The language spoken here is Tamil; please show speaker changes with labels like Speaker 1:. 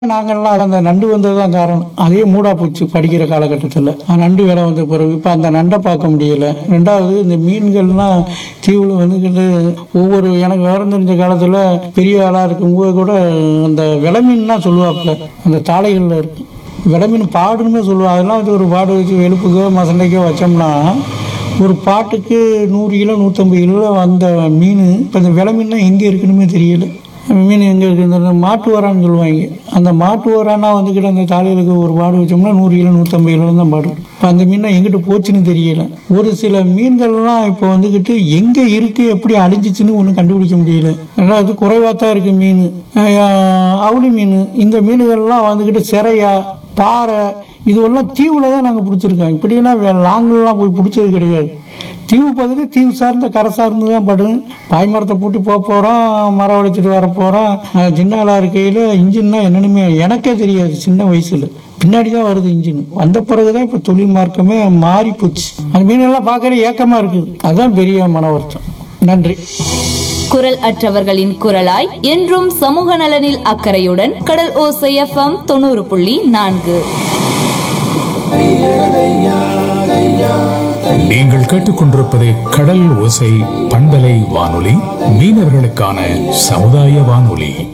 Speaker 1: நாங்கள்லாம் அந்த நண்டு வந்தது தான் காரணம் அதே மூடா போச்சு படிக்கிற காலகட்டத்தில் நண்டு வேலை வந்த பிறகு இப்போ அந்த நண்டை பார்க்க முடியல ரெண்டாவது இந்த மீன்கள்லாம் தீவில் வந்துக்கிட்டு ஒவ்வொரு எனக்கு விவரம் தெரிஞ்ச காலத்தில் பெரிய ஆளாக இருக்கும்போது கூட அந்த விலை மீன்லாம் சொல்லுவாப்புல அந்த தாளைகளில் இருக்கு விலை மீன் பாடுன்னு சொல்லுவாங்க அதெல்லாம் வந்து ஒரு பாடு வச்சு வெளுப்புக்கோ மசண்டைக்கோ வச்சோம்னா ஒரு பாட்டுக்கு நூறு கிலோ நூற்றம்பது கிலோ வந்த மீன் இப்போ இந்த விலை மீன்லாம் எங்கே இருக்குன்னு தெரியல மீன் எங்கே இருக்குது இந்த மாட்டு வரான்னு சொல்லுவாங்க அந்த மாட்டு வரானா வந்துக்கிட்டு அந்த தாலிகளுக்கு ஒரு பாடு வச்சோம்னா நூறு கிலோ நூற்றம்பது கிலோ தான் பாடு இப்போ அந்த மீனை எங்கிட்ட போச்சுன்னு தெரியல ஒரு சில மீன்கள்லாம் இப்போ வந்துக்கிட்டு எங்கே இருக்குது எப்படி அழிஞ்சிச்சுன்னு ஒன்றும் கண்டுபிடிக்க முடியல ரெண்டாவது குறைவாக தான் இருக்குது மீன் அஹ் அவுளி மீன் இந்த மீன்கள்லாம் வந்துக்கிட்டு சிறையா பாறை இதுவெல்லாம் தீவில் தான் நாங்கள் பிடிச்சிருக்கோம் இப்படியெல்லாம் லாங்கெல்லாம் போய் பிடிச்சது கிடையாது தீவு பகுதி தீவு சார்ந்த கரை சார்ந்து தான் படும் பாய்மரத்தை பூட்டி போக போகிறோம் மரம் வளைச்சிட்டு வர போகிறோம் சின்ன ஆளாக இருக்கையில் இன்ஜின்னா என்னென்னுமே எனக்கே தெரியாது சின்ன வயசில் பின்னாடி தான் வருது இன்ஜின் வந்த பிறகு தான் இப்போ தொழில் மார்க்கமே மாறி போச்சு அந்த மீனெல்லாம் பார்க்கற ஏக்கமாக இருக்குது அதுதான் பெரிய மன வருத்தம் நன்றி
Speaker 2: குரல் அற்றவர்களின் குரலாய் என்றும் சமூக நலனில் அக்கறையுடன் கடல் ஓசை எஃப்எம் தொண்ணூறு புள்ளி நான்கு
Speaker 3: நீங்கள் கேட்டுக்கொண்டிருப்பது கடல் ஓசை பண்பலை வானொலி மீனவர்களுக்கான சமுதாய வானொலி